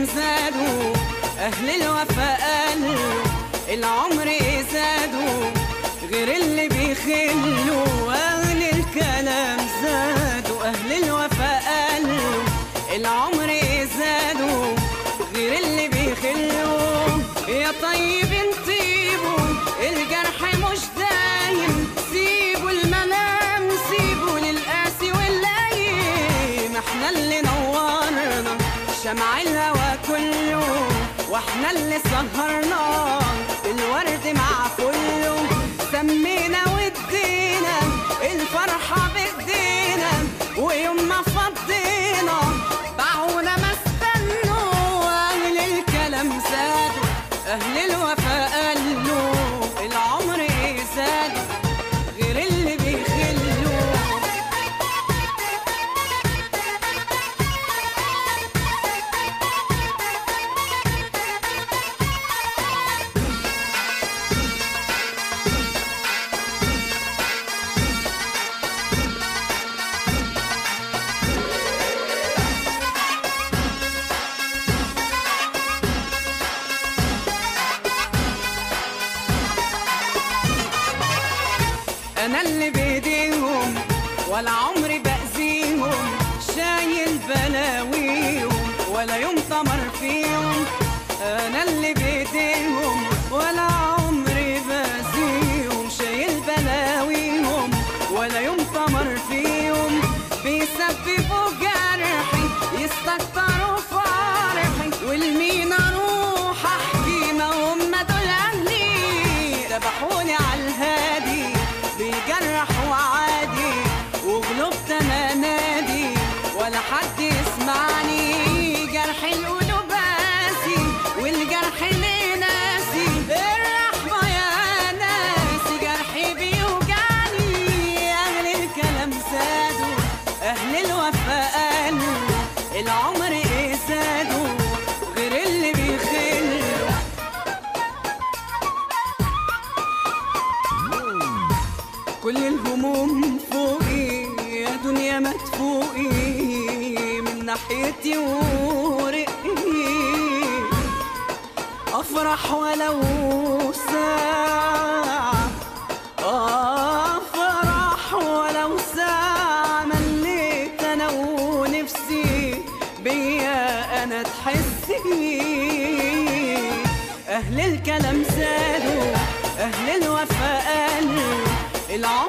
زادوا أهل الوفاء قالوا العمر زادوا غير اللي بيخلوا أهل الكلام زادوا أهل الوفاء قالوا العمر زادوا غير اللي بيخلوا يا طيب انطيبوا الجرح مش دايم سيبوا المنام سيبوا للقاسي واللايم احنا اللي نورنا شمع الهوى كله واحنا اللي سهرنا الورد مع كله سمينا ودينا الفرحة بايدينا ويوم ما فضينا باعونا ما استنوا اهل الكلام زادوا اهل الوفاء قالوا العمر زاد غير اللي بيخلوا انا اللي بايديهم ولا عمري باذيهم شايل بلاويهم ولا يوم طمر فيهم انا اللي بايديهم ولا عمري باذيهم شايل بلاويهم ولا يوم طمر فيهم بيسببوا جرحي يستكتروا فرحي والمين اروح احكي ما هم دول اهلي ذبحوني على الهادي بيجرحوا عادي وغلبت انا نادي ولا حد يسمعني جرح القلوب قاسي والجرح ليه ناسي الرحمة يا ناسي جرحي بيوجعني أهل الكلام زادوا أهل الوفاء قالوا العمر إيه زادوا غير اللي بيخلوا كل الهموم فوقي يا دنيا ما تفوقي من ناحيتي ورقي افرح ولو ساعة افرح ولو ساعة مليت انا ونفسي بيا انا تحسي اهل الكلام زادوا اهل الوفاء قالوا العمر